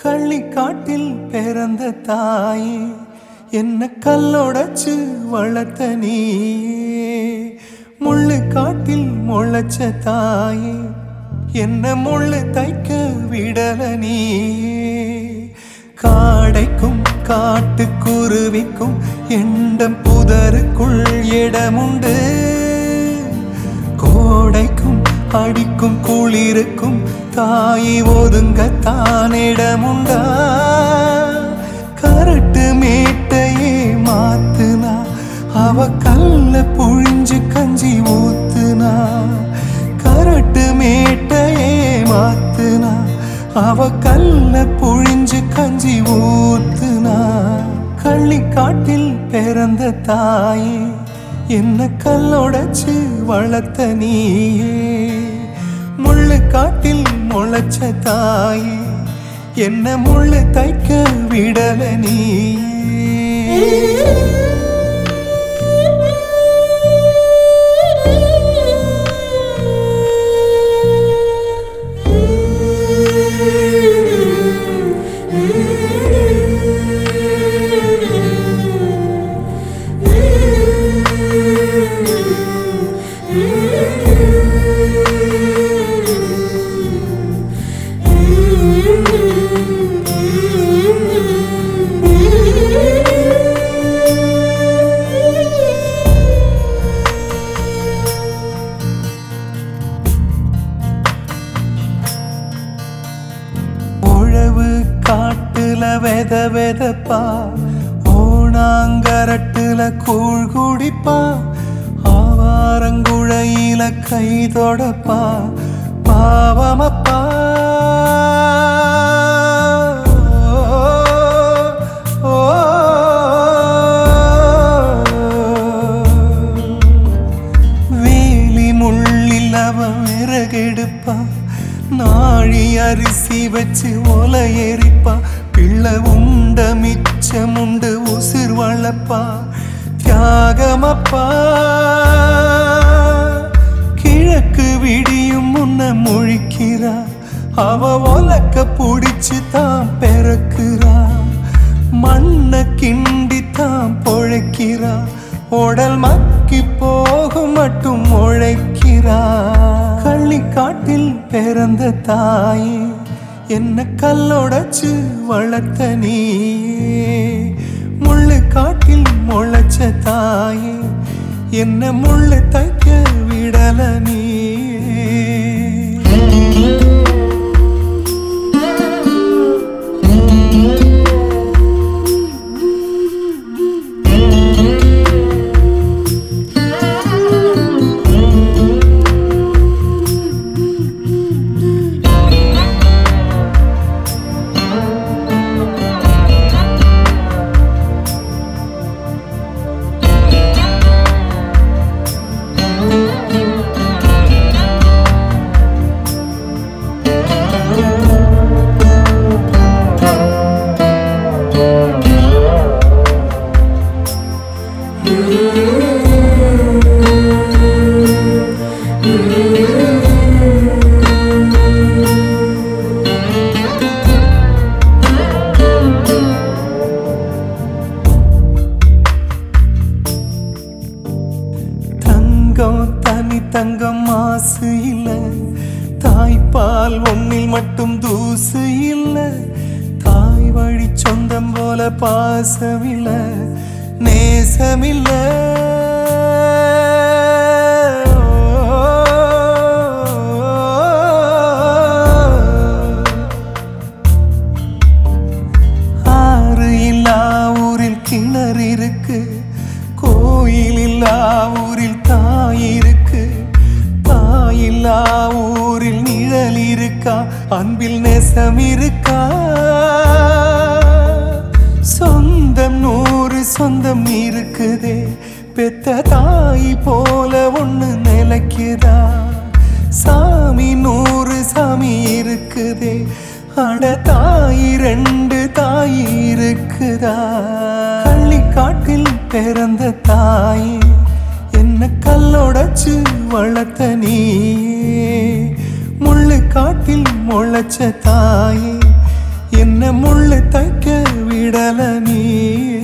கள்ளிக்காட்டில் பிறந்த தாயே என்ன கல்லொடைச்சு வளர்த்த நீயே முள்ளு காட்டில் முளைச்ச தாயே என்ன முள்ளு தைக்க விடல நீயே காடைக்கும் காட்டுக்குருவிக்கும் எண்டம் புதருக்குள் இடமுண்டு கோடைக்கும் அடிக்கும் குளிருக்கும் தாயை ஒதுங்க தானிடமுண்டா கரட்டு மேட்டையே மாத்துனா அவ கல்ல புழிஞ்சு கஞ்சி ஊத்துனா கரட்டு மேட்டையே மாத்துனா அவ கல்ல புழிஞ்சு கஞ்சி ஊத்துனா கள்ளிக்காட்டில் பிறந்த தாயே என்ன கல்லொடைச்சு வளர்த்த நீயே முள்ளு காட்டில் முளைச்ச தாயே என்ன முள்ளு தைக்க விடல நீயே உழவு காட்டுல வெத வெதப்பா ஓணாங்கரட்டுல கூழ் குடிப்பா ஆவாரங்குழையில கை தொடப்பா பாவமப்பா ஓ, ஓ. வேலி முள்ளில் அவ விறகெடுப்பா நாழி அரிசி வச்சு ஒலை எரிப்பா பிள்ளை உண்ட மிச்சம் உண்டு உசிர் வளப்பா தியாகமப்பா கிழக்கு விடியும் முன்ன முழிக்கிறா அவ ஒலக்க புடிச்சு தான் பிறக்குறா மண்ண கிண்டி தான் பொழைக்கிறா உடல் மக்கி போகும் மட்டும் உழைக்கிறா கள்ளிக்காட்டில் பிறந்த தாயே என்ன கல்லொடைச்சு வளர்த்த நீயே முள்ளு காட்டில் முளைச்ச தாயே என்ன முள்ளு தைக்க விடல நீயே தங்கம் தனி தங்கம் மாசு இல்ல தாய்ப்பால் ஒன்னில் மட்டும் தூசு இல்ல தாய் வழி சொந்தம் போல பாசமில்ல நேசமில்ல ஆறு இல்லா ஊரில் கிணறு இருக்கு கோயில் இல்லா ஊரில் தாய் இருக்கு தாய் இல்லா ஊரில் நிழல் இருக்கா அன்பில் நெசம் இருக்கா சொந்தம் நூறு சொந்தம் இருக்குதே பெத்த தாய் போல ஒண்ணு நிலைக்குதா சாமி நூறு சாமி இருக்குதே அட தாய் ரெண்டு தாய் இருக்குதா கள்ளிக்காட்டில் பிறந்த தாயே என்ன கல்லொடைச்சு வளர்த்த நீயே முள்ளு காட்டில் முளைச்ச தாயே என்ன முள்ளு தைக்க விடல நீயே